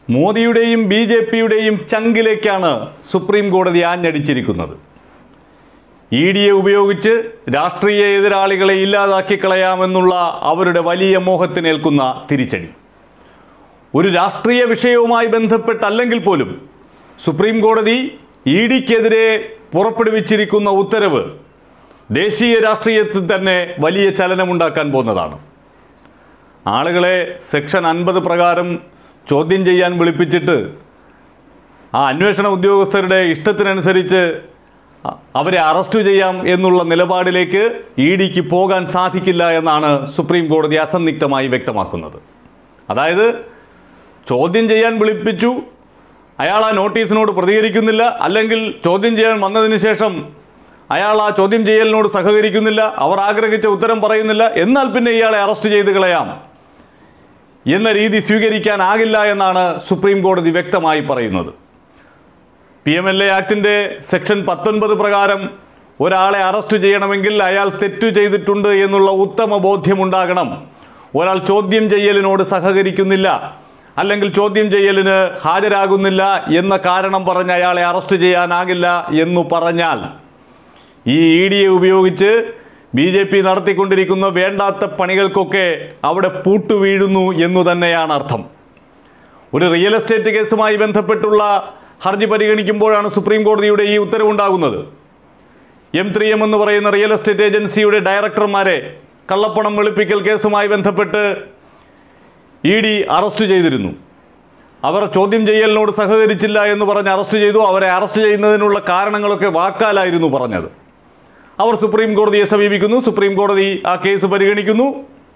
മോദിയുടെയും B J പിയുടെയും ചങ്കിലേക്കാണ് supreme കോടതി ആഞ്ഞടിച്ചിരിക്കുന്നത് E ഡിയെ ഉപയോഗിച്ച് രാഷ്ട്രീയ എതിരാളികളെ ഇല്ലാതാക്കി കളയാമെന്നുള്ള അവരുടെ വലിയ മോഹത്തിനേൽക്കുന്ന തിരിച്ചടി ഒരു രാഷ്ട്രീയ വിഷയവുമായി ബന്ധപ്പെട്ടല്ലെങ്കിൽ പോലും സുപ്രീം കോടതി ഇ ഡിക്കെതിരെ പുറപ്പെടുവിച്ചിരിക്കുന്ന ഉത്തരവ് ദേശീയ രാഷ്ട്രീയത്തിൽ തന്നെ വലിയ ചലനമുണ്ടാക്കാൻ പോകുന്നതാണ് ആളുകളെ സെക്ഷൻ അൻപത് പ്രകാരം ചോദ്യം ചെയ്യാൻ വിളിപ്പിച്ചിട്ട് ആ അന്വേഷണ ഉദ്യോഗസ്ഥരുടെ ഇഷ്ടത്തിനനുസരിച്ച് അ- അവരെ അറസ്റ്റ് ചെയ്യാം എന്നുള്ള നിലപാടിലേക്ക് ഇ ഡിക്ക് പോകാൻ സാധിക്കില്ല എന്നാണ് സുപ്രീം കോടതി അസന്നിഗ്ധമായി വ്യക്തമാക്കുന്നത് അതായത് ചോദ്യം ചെയ്യാൻ വിളിപ്പിച്ചു അയാൾ ആ നോട്ടീസിനോട് പ്രതികരിക്കുന്നില്ല അല്ലെങ്കിൽ ചോദ്യം ചെയ്യാൻ വന്നതിന് ശേഷം അയാൾ ആ ചോദ്യം ചെയ്യലിനോട് സഹകരിക്കുന്നില്ല അവർ ആഗ്രഹിച്ച ഉത്തരം പറയുന്നില്ല എന്നാൽ പിന്നെ ഇയാളെ അറസ്റ്റ് ചെയ്ത് കളയാം എന്ന രീതി സ്വീകരിക്കാനാകില്ല എന്നാണ് സുപ്രീം കോടതി വ്യക്തമായി പറയുന്നത് പി എം എൽ എ ആക്ടിൻ്റെ സെക്ഷൻ പത്തൊൻപത് പ്രകാരം ഒരാളെ അറസ്റ്റ് ചെയ്യണമെങ്കിൽ അയാൾ തെറ്റു ചെയ്തിട്ടുണ്ട് എന്നുള്ള ഉത്തമ ബോധ്യമുണ്ടാകണം ഒരാൾ ചോദ്യം ചെയ്യലിനോട് സഹകരിക്കുന്നില്ല അല്ലെങ്കിൽ ചോദ്യം ചെയ്യലിന് ഹാജരാകുന്നില്ല എന്ന കാരണം പറഞ്ഞ് അയാളെ അറസ്റ്റ് ചെയ്യാനാകില്ല എന്നു പറഞ്ഞാൽ ഈ ഇ ഡിയെ ഉപയോഗിച്ച് ബി ജെ പി നടത്തിക്കൊണ്ടിരിക്കുന്ന വേണ്ടാത്ത പണികൾക്കൊക്കെ അവിടെ പൂട്ടുവീഴുന്നു എന്നു തന്നെയാണ് അർത്ഥം ഒരു റിയൽ എസ്റ്റേറ്റ് കേസുമായി ബന്ധപ്പെട്ടുള്ള ഹർജി പരിഗണിക്കുമ്പോഴാണ് സുപ്രീം കോടതിയുടെ ഈ ഉത്തരവുണ്ടാകുന്നത് എം ത്രീ എം എന്ന് പറയുന്ന റിയൽ എസ്റ്റേറ്റ് ഏജൻസിയുടെ ഡയറക്ടർമാരെ കള്ളപ്പണം വെളുപ്പിക്കൽ കേസുമായി ബന്ധപ്പെട്ട് ഇ ഡി അറസ്റ്റ് ചെയ്തിരുന്നു അവർ ചോദ്യം ചെയ്യലിനോട് സഹകരിച്ചില്ല എന്ന് പറഞ്ഞ് അറസ്റ്റ് ചെയ്തു അവരെ അറസ്റ്റ് ചെയ്യുന്നതിനുള്ള കാരണങ്ങളൊക്കെ വാക്കാലായിരുന്നു പറഞ്ഞത് അവർ സുപ്രീം കോടതിയെ സമീപിക്കുന്നു സുപ്രീം കോടതി ആ കേസ് പരിഗണിക്കുന്നു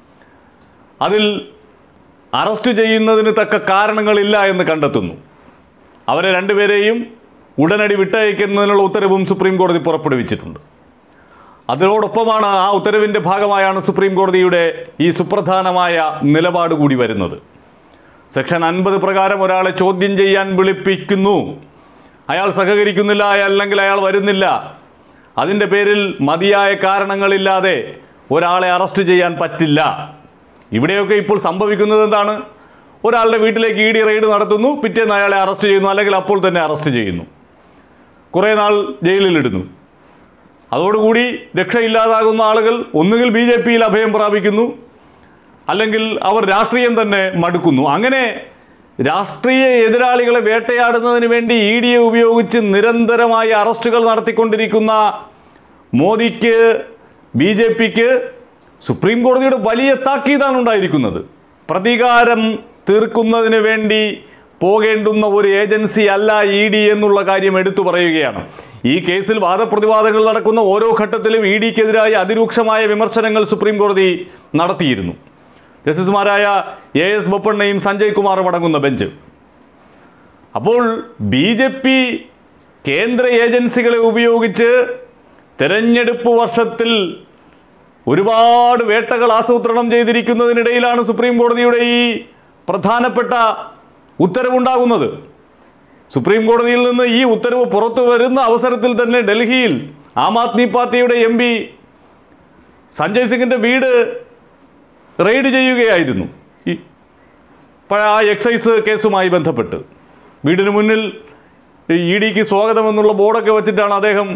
അതിൽ അറസ്റ്റ് ചെയ്യുന്നതിന് തക്ക കാരണങ്ങളില്ല എന്ന് കണ്ടെത്തുന്നു അവരെ രണ്ടുപേരെയും ഉടനടി വിട്ടയക്കുന്നതിനുള്ള ഉത്തരവും സുപ്രീം കോടതി പുറപ്പെടുവിച്ചിട്ടുണ്ട് അതിനോടൊപ്പമാണ് ആ ഉത്തരവിൻ്റെ ഭാഗമായാണ് സുപ്രീം കോടതിയുടെ ഈ സുപ്രധാനമായ നിലപാട് കൂടി വരുന്നത് സെക്ഷൻ അൻപത് പ്രകാരം ഒരാളെ ചോദ്യം ചെയ്യാൻ വിളിപ്പിക്കുന്നു അയാൾ സഹകരിക്കുന്നില്ല അല്ലെങ്കിൽ അയാൾ വരുന്നില്ല അതിൻ്റെ പേരിൽ മതിയായ കാരണങ്ങളില്ലാതെ ഒരാളെ അറസ്റ്റ് ചെയ്യാൻ പറ്റില്ല ഇവിടെയൊക്കെ ഇപ്പോൾ സംഭവിക്കുന്നത് എന്താണ് ഒരാളുടെ വീട്ടിലേക്ക് ഇ ഡി റെയ്ഡ് നടത്തുന്നു പിറ്റേന്ന് അയാളെ അറസ്റ്റ് ചെയ്യുന്നു അല്ലെങ്കിൽ അപ്പോൾ തന്നെ അറസ്റ്റ് ചെയ്യുന്നു കുറേ നാൾ ജയിലിലിടുന്നു അതോടുകൂടി രക്ഷയില്ലാതാകുന്ന ആളുകൾ ഒന്നുകിൽ ബി ജെ പിയിൽ അഭയം പ്രാപിക്കുന്നു അല്ലെങ്കിൽ അവർ രാഷ്ട്രീയം തന്നെ മടുക്കുന്നു അങ്ങനെ രാഷ്ട്രീയ എതിരാളികളെ വേട്ടയാടുന്നതിന് വേണ്ടി ഇ ഡിയെ ഉപയോഗിച്ച് നിരന്തരമായി അറസ്റ്റുകൾ നടത്തിക്കൊണ്ടിരിക്കുന്ന മോദിക്ക് ബി ജെ പിക്ക് സുപ്രീം കോടതിയുടെ വലിയ താക്കീതാണ് ഉണ്ടായിരിക്കുന്നത് പ്രതികാരം തീർക്കുന്നതിന് വേണ്ടി പോകേണ്ടുന്ന ഒരു ഏജൻസി അല്ല ഇ ഡി എന്നുള്ള കാര്യം എടുത്തു പറയുകയാണ് ഈ കേസിൽ വാദപ്രതിവാദങ്ങൾ നടക്കുന്ന ഓരോ ഘട്ടത്തിലും ഇ ഡിക്കെതിരായ അതിരൂക്ഷമായ വിമർശനങ്ങൾ സുപ്രീം കോടതി നടത്തിയിരുന്നു ജസ്റ്റിസുമാരായ എ എസ് ബൊപ്പണ്ണയും സഞ്ജയ് കുമാറും അടങ്ങുന്ന ബെഞ്ച് അപ്പോൾ ബി ജെ പി കേന്ദ്ര ഏജൻസികളെ ഉപയോഗിച്ച് തെരഞ്ഞെടുപ്പ് വർഷത്തിൽ ഒരുപാട് വേട്ടകൾ ആസൂത്രണം ചെയ്തിരിക്കുന്നതിനിടയിലാണ് സുപ്രീം കോടതിയുടെ ഈ പ്രധാനപ്പെട്ട ഉത്തരവുണ്ടാകുന്നത് സുപ്രീം കോടതിയിൽ നിന്ന് ഈ ഉത്തരവ് പുറത്തു വരുന്ന അവസരത്തിൽ തന്നെ ഡൽഹിയിൽ ആം ആദ്മി പാർട്ടിയുടെ എം പി സഞ്ജയ് സിംഗിൻ്റെ വീട് റെയ്ഡ് ചെയ്യുകയായിരുന്നു ഈ പഴയ ആ എക്സൈസ് കേസുമായി ബന്ധപ്പെട്ട് വീടിന് മുന്നിൽ ഇ ഡിക്ക് സ്വാഗതം എന്നുള്ള ബോർഡൊക്കെ വെച്ചിട്ടാണ് അദ്ദേഹം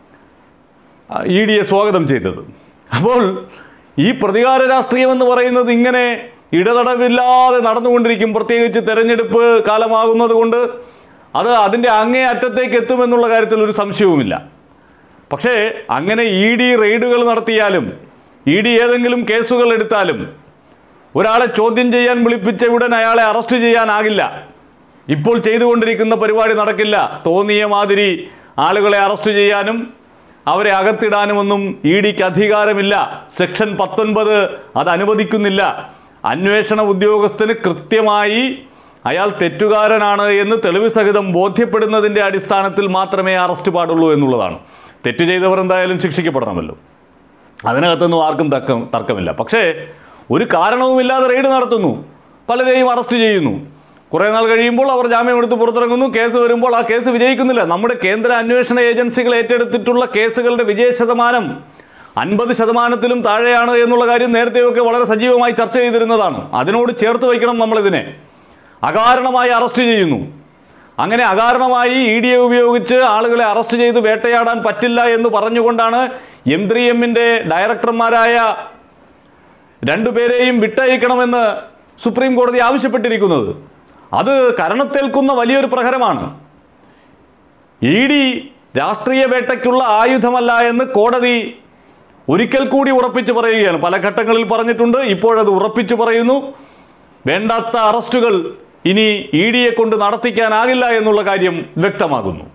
ഇ ഡിയെ സ്വാഗതം ചെയ്തത് അപ്പോൾ ഈ പ്രതികാര രാഷ്ട്രീയം എന്ന് പറയുന്നത് ഇങ്ങനെ ഇടതടവില്ലാതെ നടന്നുകൊണ്ടിരിക്കും പ്രത്യേകിച്ച് തെരഞ്ഞെടുപ്പ് കാലമാകുന്നത് കൊണ്ട് അത് അതിൻ്റെ അങ്ങേ അറ്റത്തേക്ക് എത്തുമെന്നുള്ള കാര്യത്തിൽ ഒരു സംശയവുമില്ല പക്ഷേ അങ്ങനെ ഇ ഡി റെയ്ഡുകൾ നടത്തിയാലും ഇ ഡി ഏതെങ്കിലും കേസുകൾ എടുത്താലും ഒരാളെ ചോദ്യം ചെയ്യാൻ വിളിപ്പിച്ച ഉടൻ അയാളെ അറസ്റ്റ് ചെയ്യാനാകില്ല ഇപ്പോൾ ചെയ്തുകൊണ്ടിരിക്കുന്ന പരിപാടി നടക്കില്ല തോന്നിയ മാതിരി ആളുകളെ അറസ്റ്റ് ചെയ്യാനും അവരെ അകത്തിടാനുമൊന്നും ഇ ഡിക്ക് അധികാരമില്ല സെക്ഷൻ പത്തൊൻപത് അത് അനുവദിക്കുന്നില്ല അന്വേഷണ ഉദ്യോഗസ്ഥന് കൃത്യമായി അയാൾ തെറ്റുകാരനാണ് എന്ന് തെളിവ് സഹിതം ബോധ്യപ്പെടുന്നതിൻ്റെ അടിസ്ഥാനത്തിൽ മാത്രമേ അറസ്റ്റ് പാടുള്ളൂ എന്നുള്ളതാണ് തെറ്റ് ചെയ്തവർ എന്തായാലും ശിക്ഷിക്കപ്പെടണമല്ലോ അതിനകത്തൊന്നും ആർക്കും തർക്കം തർക്കമില്ല പക്ഷേ ഒരു കാരണവുമില്ലാതെ റെയ്ഡ് നടത്തുന്നു പലരെയും അറസ്റ്റ് ചെയ്യുന്നു കുറേ നാൾ കഴിയുമ്പോൾ അവർ ജാമ്യം എടുത്ത് പുറത്തിറങ്ങുന്നു കേസ് വരുമ്പോൾ ആ കേസ് വിജയിക്കുന്നില്ല നമ്മുടെ കേന്ദ്ര അന്വേഷണ ഏജൻസികൾ ഏറ്റെടുത്തിട്ടുള്ള കേസുകളുടെ വിജയ ശതമാനം അൻപത് ശതമാനത്തിലും താഴെയാണ് എന്നുള്ള കാര്യം നേരത്തെയൊക്കെ വളരെ സജീവമായി ചർച്ച ചെയ്തിരുന്നതാണ് അതിനോട് ചേർത്ത് വയ്ക്കണം നമ്മളിതിനെ അകാരണമായി അറസ്റ്റ് ചെയ്യുന്നു അങ്ങനെ അകാരണമായി ഇ ഡി എ ഉപയോഗിച്ച് ആളുകളെ അറസ്റ്റ് ചെയ്ത് വേട്ടയാടാൻ പറ്റില്ല എന്ന് പറഞ്ഞുകൊണ്ടാണ് എം ത്രീ എമ്മിൻ്റെ ഡയറക്ടർമാരായ രണ്ടുപേരെയും വിട്ടയക്കണമെന്ന് സുപ്രീം കോടതി ആവശ്യപ്പെട്ടിരിക്കുന്നത് അത് കരണത്തേൽക്കുന്ന വലിയൊരു പ്രഹരമാണ് ഇ ഡി രാഷ്ട്രീയ വേട്ടയ്ക്കുള്ള ആയുധമല്ല എന്ന് കോടതി ഒരിക്കൽ കൂടി ഉറപ്പിച്ചു പറയുകയാണ് പല ഘട്ടങ്ങളിൽ പറഞ്ഞിട്ടുണ്ട് ഇപ്പോഴത് ഉറപ്പിച്ചു പറയുന്നു വേണ്ടാത്ത അറസ്റ്റുകൾ ഇനി ഇ ഡിയെ കൊണ്ട് നടത്തിക്കാനാകില്ല എന്നുള്ള കാര്യം വ്യക്തമാകുന്നു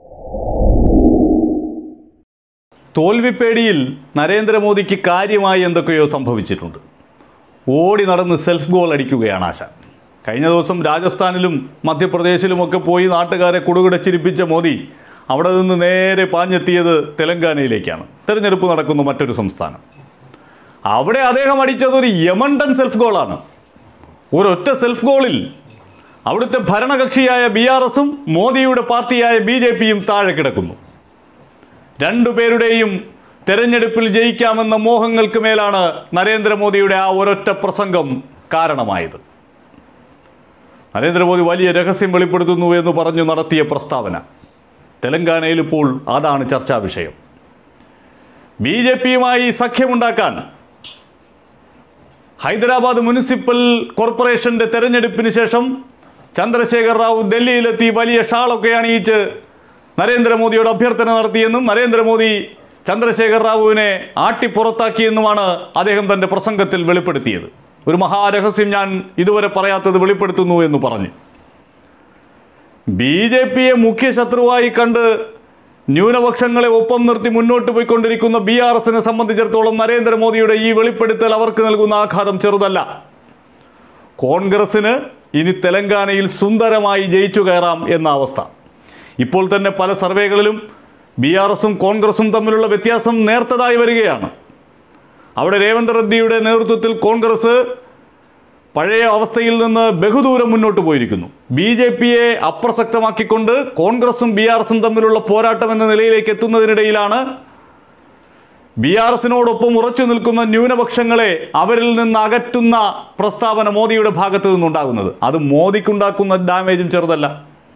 തോൽവിപ്പേടിയിൽ നരേന്ദ്രമോദിക്ക് കാര്യമായി എന്തൊക്കെയോ സംഭവിച്ചിട്ടുണ്ട് ഓടി നടന്ന് സെൽഫ് ഗോൾ അടിക്കുകയാണ് ആശ കഴിഞ്ഞ ദിവസം രാജസ്ഥാനിലും മധ്യപ്രദേശിലുമൊക്കെ പോയി നാട്ടുകാരെ കുടുകിടച്ചിരിപ്പിച്ച മോദി അവിടെ നിന്ന് നേരെ പാഞ്ഞെത്തിയത് തെലങ്കാനയിലേക്കാണ് തെരഞ്ഞെടുപ്പ് നടക്കുന്ന മറ്റൊരു സംസ്ഥാനം അവിടെ അദ്ദേഹം അടിച്ചത് ഒരു യമണ്ടൻ സെൽഫ് ഗോളാണ് ഒരൊറ്റ സെൽഫ് ഗോളിൽ അവിടുത്തെ ഭരണകക്ഷിയായ ബി ആർ എസും മോദിയുടെ പാർട്ടിയായ ബി ജെ പിയും താഴെ കിടക്കുന്നു രണ്ടുപേരുടെയും തെരഞ്ഞെടുപ്പിൽ ജയിക്കാമെന്ന മോഹങ്ങൾക്ക് മേലാണ് നരേന്ദ്രമോദിയുടെ ആ ഒരൊറ്റ പ്രസംഗം കാരണമായത് നരേന്ദ്രമോദി വലിയ രഹസ്യം വെളിപ്പെടുത്തുന്നു എന്ന് പറഞ്ഞു നടത്തിയ പ്രസ്താവന തെലങ്കാനയിൽ ഇപ്പോൾ അതാണ് ചർച്ചാ വിഷയം ബി ജെ പിയുമായി സഖ്യമുണ്ടാക്കാൻ ഹൈദരാബാദ് മുനിസിപ്പൽ കോർപ്പറേഷന്റെ തെരഞ്ഞെടുപ്പിന് ശേഷം ചന്ദ്രശേഖർ റാവു ഡൽഹിയിലെത്തി വലിയ ഷാളൊക്കെ അണിയിച്ച് നരേന്ദ്രമോദിയോട് അഭ്യർത്ഥന നടത്തിയെന്നും നരേന്ദ്രമോദി ചന്ദ്രശേഖർ റാവുവിനെ ആട്ടിപ്പുറത്താക്കിയെന്നുമാണ് അദ്ദേഹം തൻ്റെ പ്രസംഗത്തിൽ വെളിപ്പെടുത്തിയത് ഒരു മഹാരഹസ്യം ഞാൻ ഇതുവരെ പറയാത്തത് വെളിപ്പെടുത്തുന്നു എന്ന് പറഞ്ഞു ബി ജെ പിയെ മുഖ്യ ശത്രുവായി കണ്ട് ന്യൂനപക്ഷങ്ങളെ ഒപ്പം നിർത്തി മുന്നോട്ട് പോയിക്കൊണ്ടിരിക്കുന്ന ബി ആർ എസിനെ സംബന്ധിച്ചിടത്തോളം നരേന്ദ്രമോദിയുടെ ഈ വെളിപ്പെടുത്തൽ അവർക്ക് നൽകുന്ന ആഘാതം ചെറുതല്ല കോൺഗ്രസിന് ഇനി തെലങ്കാനയിൽ സുന്ദരമായി ജയിച്ചു കയറാം എന്ന അവസ്ഥ ഇപ്പോൾ തന്നെ പല സർവേകളിലും ബി ആർ എസും കോൺഗ്രസും തമ്മിലുള്ള വ്യത്യാസം നേർത്തതായി വരികയാണ് അവിടെ രേവന്ത് റെഡ്ഡിയുടെ നേതൃത്വത്തിൽ കോൺഗ്രസ് പഴയ അവസ്ഥയിൽ നിന്ന് ബഹുദൂരം മുന്നോട്ട് പോയിരിക്കുന്നു ബി ജെ പിയെ അപ്രസക്തമാക്കിക്കൊണ്ട് കോൺഗ്രസും ബി ആർ എസും തമ്മിലുള്ള പോരാട്ടം എന്ന നിലയിലേക്ക് എത്തുന്നതിനിടയിലാണ് ബി ആർ എസിനോടൊപ്പം ഉറച്ചു നിൽക്കുന്ന ന്യൂനപക്ഷങ്ങളെ അവരിൽ നിന്ന് അകറ്റുന്ന പ്രസ്താവന മോദിയുടെ ഭാഗത്തു നിന്നുണ്ടാകുന്നത് അത് മോദിക്കുണ്ടാക്കുന്ന ഡാമേജും ചെറുതല്ല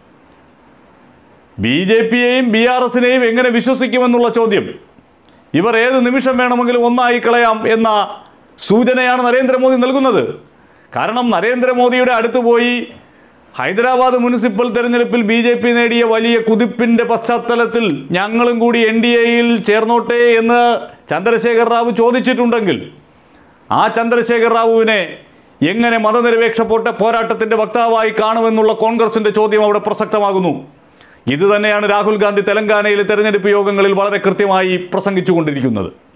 ബി ജെ പിയെയും ബി ആർ എസിനെയും എങ്ങനെ വിശ്വസിക്കുമെന്നുള്ള ചോദ്യം ഇവർ ഏത് നിമിഷം വേണമെങ്കിലും ഒന്നായി കളയാം എന്ന സൂചനയാണ് നരേന്ദ്രമോദി നൽകുന്നത് കാരണം നരേന്ദ്രമോദിയുടെ അടുത്ത് പോയി ഹൈദരാബാദ് മുനിസിപ്പൽ തെരഞ്ഞെടുപ്പിൽ ബി ജെ പി നേടിയ വലിയ കുതിപ്പിന്റെ പശ്ചാത്തലത്തിൽ ഞങ്ങളും കൂടി എൻ ഡി എയിൽ ചേർന്നോട്ടെ എന്ന് ചന്ദ്രശേഖർ റാവു ചോദിച്ചിട്ടുണ്ടെങ്കിൽ ആ ചന്ദ്രശേഖർ റാവുവിനെ എങ്ങനെ മതനിരപേക്ഷ പോട്ട പോരാട്ടത്തിന്റെ വക്താവായി കാണുമെന്നുള്ള കോൺഗ്രസിന്റെ ചോദ്യം അവിടെ പ്രസക്തമാകുന്നു ഇത് തന്നെയാണ് രാഹുൽ ഗാന്ധി തെലങ്കാനയിലെ തെരഞ്ഞെടുപ്പ് യോഗങ്ങളിൽ വളരെ കൃത്യമായി പ്രസംഗിച്ചുകൊണ്ടിരിക്കുന്നത്